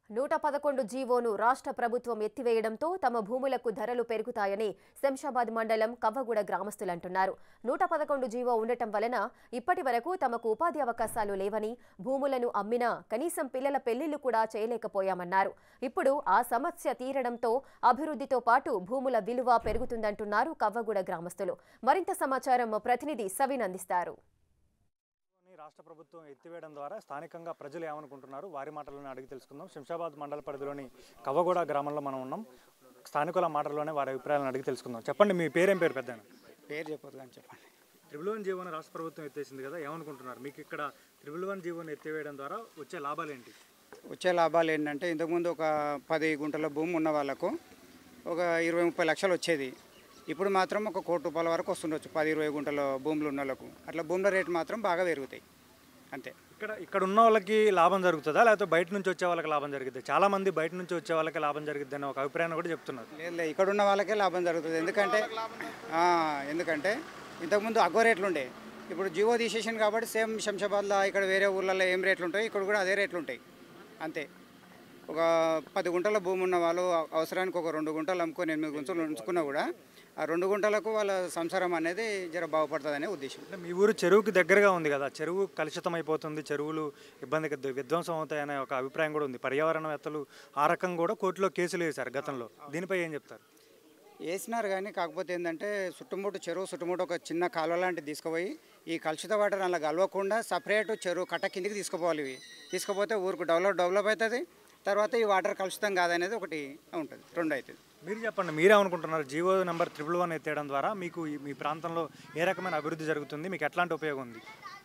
నూట పదకొండు జీవోను రాష్ట్ర ప్రభుత్వం ఎత్తివేయడంతో తమ భూములకు ధరలు పెరుగుతాయని శంషాబాద్ మండలం కవ్వగూడ గ్రామస్తులు అంటున్నారు నూట పదకొండు జీవో ఉండటం వలన ఇప్పటి వరకు తమకు ఉపాధి అవకాశాలు లేవని భూములను అమ్మినా కనీసం పిల్లల పెళ్లిళ్లు కూడా చేయలేకపోయామన్నారు ఇప్పుడు ఆ సమస్య తీరడంతో అభివృద్ధితో పాటు భూముల విలువ పెరుగుతుందంటున్నారు కవ్వగూడ గ్రామస్తులు మరింత సమాచారం మా ప్రతినిధి సవిన్ అందిస్తారు ని రాష్ట్ర ప్రభుత్వం ఎత్తివేయడం ద్వారా స్థానికంగా ప్రజలు ఏమనుకుంటున్నారు వారి మాటలను అడిగి తెలుసుకుందాం శంషాబాద్ మండల పరిధిలోని కవ్వగూడ గ్రామంలో మనం ఉన్నాం స్థానికుల మాటల్లోనే వారి అభిప్రాయాలను అడిగి తెలుసుకుందాం చెప్పండి మీ పేరేం పేరు పెద్ద పేరు చెప్పొద్దు కానీ చెప్పండి త్రిబుల్ వన్ జీవోని రాష్ట్ర ప్రభుత్వం ఎత్తేసింది కదా ఏమనుకుంటున్నారు మీకు ఇక్కడ త్రిబుల్ వన్ జీవోని ఎత్తివేయడం ద్వారా వచ్చే లాభాలు ఏంటి వచ్చే లాభాలు ఏంటంటే ఇంతకుముందు ఒక పది గుంటల భూమి ఉన్న వాళ్ళకు ఒక ఇరవై ముప్పై లక్షలు వచ్చేది ఇప్పుడు మాత్రం ఒక కోటి రూపాయల వరకు వస్తుండొచ్చు పది ఇరవై గుంటల భూములు ఉన్న వాళ్ళకు అట్లా భూముల రేటు మాత్రం బాగా పెరుగుతాయి అంతే ఇక్కడ ఇక్కడ ఉన్న వాళ్ళకి లాభం జరుగుతుందా లేకపోతే బయట నుంచి వచ్చే వాళ్ళకి లాభం జరుగుతుంది చాలా మంది బయట నుంచి వచ్చే వాళ్ళకి లాభం జరుగుతుంది అనే ఒక అభిప్రాయాన్ని కూడా చెప్తున్నారు లేదు లేదు ఇక్కడ ఉన్న వాళ్ళకే లాభం జరుగుతుంది ఎందుకంటే ఆ, ఎందుకంటే ఇంతకుముందు అగ్గో రేట్లు ఉండే ఇప్పుడు జియో తీసేసింది కాబట్టి సేమ్ శంషాబాద్లో ఇక్కడ వేరే ఊర్లలో ఏం రేట్లు ఉంటాయి ఇక్కడ కూడా అదే రేట్లు ఉంటాయి అంతే ఒక పది గుంటల భూమి ఉన్న వాళ్ళు అవసరానికి ఒక రెండు గుంటలు అమ్ముకొని ఎనిమిది గుంటలు ఉంచుకున్నా కూడా ఆ రెండు గుంటలకు వాళ్ళ సంసారం అనేది జర బాగుపడుతుందనే ఉద్దేశం అంటే మీ ఊరు చెరువుకి దగ్గరగా ఉంది కదా చెరువు కలుషితం అయిపోతుంది చెరువులు ఇబ్బందికి విధ్వంసం అవుతాయనే ఒక అభిప్రాయం కూడా ఉంది పర్యావరణవేత్తలు ఆ రకం కూడా కోర్టులో కేసులు వేశారు గతంలో దీనిపై ఏం చెప్తారు వేసినారు కానీ కాకపోతే ఏంటంటే చుట్టుముట్టు చెరువు చుట్టుముట్టు ఒక చిన్న కాలువ లాంటిది తీసుకుపోయి ఈ కలుషిత వాటర్ అలా కలవకుండా సపరేట్ చెరువు కట్ట కిందికి తీసుకుపోవాలి ఇవి తీసుకుపోతే ఊరికి డెవలప్ డెవలప్ అవుతుంది తర్వాత ఈ వాటర్ కలుషితం కాదనేది ఒకటి ఉంటుంది రెండు అవుతుంది మీరు చెప్పండి మీరేమనుకుంటున్నారు జీవో నెంబర్ త్రిబుల్ వన్ ఎత్తేయడం ద్వారా మీకు ఈ- మీ ప్రాంతంలో ఏ రకమైన అభివృద్ధి జరుగుతుంది మీకు ఎట్లాంటి ఉపయోగం ఉంది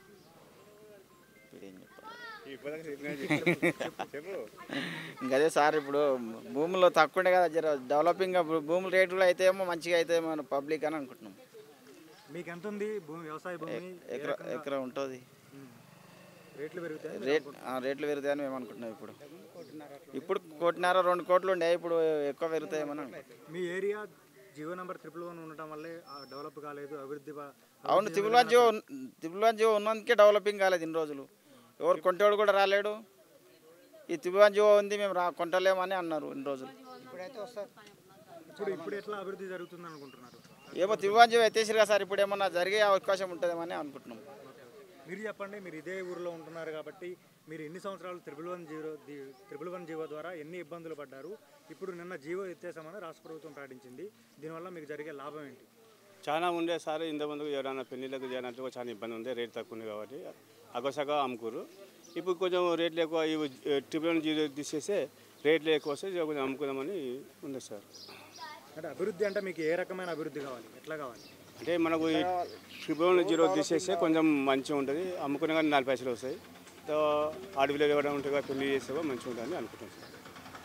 ఇంకా అదే సార్ ఇప్పుడు భూముల్లో తక్కువ ఉండే కదా జర డెవలపింగ్ భూముల రేట్లు అయితే ఏమో మంచిగా అయితే మన పబ్లిక్ అని అనుకుంటున్నాం మీకు ఎంత ఉంది భూమి వ్యవసాయ భూమి ఏ ఎకరా రకంగా- ఎకరా ఉంటుంది ఉమ్. రేట్లు పెరుగుతాయి రేట్ ఆ, రేట్లు పెరుగుతాయని మేము అనుకుంటున్నాం ఇప్పుడు ఇప్పుడు కోటిన్నర రెండు కోట్లు ఉండే ఇప్పుడు ఎక్కువ పెరుగుతాయేమని అనుకుంటున్నాం మీ area G O number triple one ఉండటం వల్లే ఆ డెవలప్ కాలేదు అభివృద్ధి బా- అవును తిబుల్వాన్ జియో తిబుల్వాన్ జియో ఉన్నందుకే డెవలపింగ్ కాలేదు ఇన్ని రోజులు ఎవరు కొంటేవాడు కూడా రాలేడు ఈ తిబుల్వాన్ జియో ఉంది మేము రా కొంటలేమని అన్నారు ఇన్ని రోజులు ఇప్పుడైతే వస్తారు ఇప్పుడు ఇప్పుడు ఎట్లా అభివృద్ధి జరుగుతుంది అనుకుంటున్నారు ఏమో తిబుల్వాన్ జియో ఎత్తేసారు కదా సార్ ఇప్పుడు ఏమన్నా జరిగే అవకాశం ఉంటుందేమని అనుకుంటున్నాం మీరు చెప్పండి మీరు ఇదే ఊరిలో ఉంటున్నారు కాబట్టి మీరు ఎన్ని సంవత్సరాలు triple one zero triple one G O ద్వారా ఎన్ని ఇబ్బందులు పడ్డారు ఇప్పుడు నిన్న జీవో ఎత్తేసామని రాష్ట్ర ప్రభుత్వం ప్రకటించింది దీనివల్ల మీకు జరిగే లాభం ఏంటి చాలా ఉండే సార్ ఇంత ముందుకు ఎవరైనా పెళ్ళిళ్ళకు చేయనట్టు చాలా ఇబ్బంది ఉంది రేట్ తక్కువ ఉంది కాబట్టి అగోసగా అమ్ముకోరు ఇప్పుడు కొంచెం రేట్లు ఎక్కువ ఇవి ట్రిపుల్ జీరో తీసేస్తే రేట్లు ఎక్కువ వస్తే ఇక కొంచెం అమ్ముకుందామని ఉంది సార్ అంటే అభివృద్ధి అంటే మీకు ఏ రకమైన అభివృద్ధి కావాలి ఎట్లా కావాలి అంటే మనకు ఈ ట్రిపుల్ జీరో తీసేస్తే కొంచెం మంచిగా ఉంటుంది అమ్ముకునే కానీ నాలుగు పైసలు వస్తాయి తో అడవిలో ఎవరైనా ఉంటే కూడా పెళ్లి చేస్తే కూడా మంచిగా ఉంటుందని అనుకుంటున్నాం సార్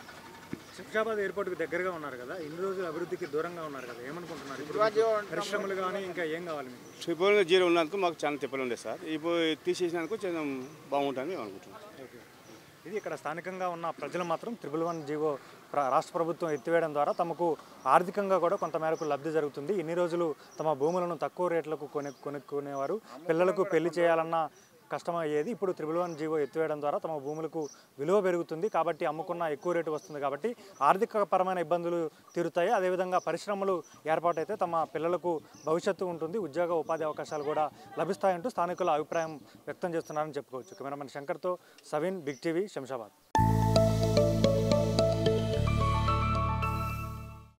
శంషాబాద్ ఎయిర్పోర్ట్కి దగ్గరగా ఉన్నారు కదా ఇన్ని రోజులు అభివృద్ధికి దూరంగా ఉన్నారు కదా ఏమనుకుంటున్నారు ఇప్పుడు తిబుల్వాన్ జియో పరిశ్రమలు కానీ ఇంకా ఏం కావాలి మీకు ట్రిపుల్ జీరో ఉన్నందుకు మాకు చాలా తిప్పలు ఉండే సార్ ఇప్పుడు తీసేసినందుకు కొంచెం బాగుంటుందని మేము అనుకుంటున్నాం ఓకే ఇది ఇక్కడ స్థానికంగా ఉన్న ప్రజలు మాత్రం త్రిబుల్ వన్ జీవో ప్ర- రాష్ట్ర ప్రభుత్వం ఎత్తివేయడం ద్వారా తమకు ఆర్థికంగా కూడా కొంత మేరకు లబ్ధి జరుగుతుంది ఇన్ని రోజులు తమ భూములను తక్కువ రేట్లకు కొను కొనుక్కునేవారు పిల్లలకు పెళ్లి చేయాలన్న కష్టమయ్యేది ఇప్పుడు త్రిబుల్ వన్ జీవో ఎత్తివేయడం ద్వారా తమ భూములకు విలువ పెరుగుతుంది కాబట్టి అమ్ముకున్న ఎక్కువ రేటు వస్తుంది కాబట్టి ఆర్థిక పరమైన ఇబ్బందులు తీరుతాయి అదేవిధంగా పరిశ్రమలు ఏర్పాటైతే తమ పిల్లలకు భవిష్యత్తు ఉంటుంది ఉద్యోగ ఉపాధి అవకాశాలు కూడా లభిస్తాయంటూ స్థానికుల అభిప్రాయం వ్యక్తం చేస్తున్నారని చెప్పుకోవచ్చు కెమెరామెన్ శంకర్తో సవిన్ బిగ్ టీవీ శంషాబాద్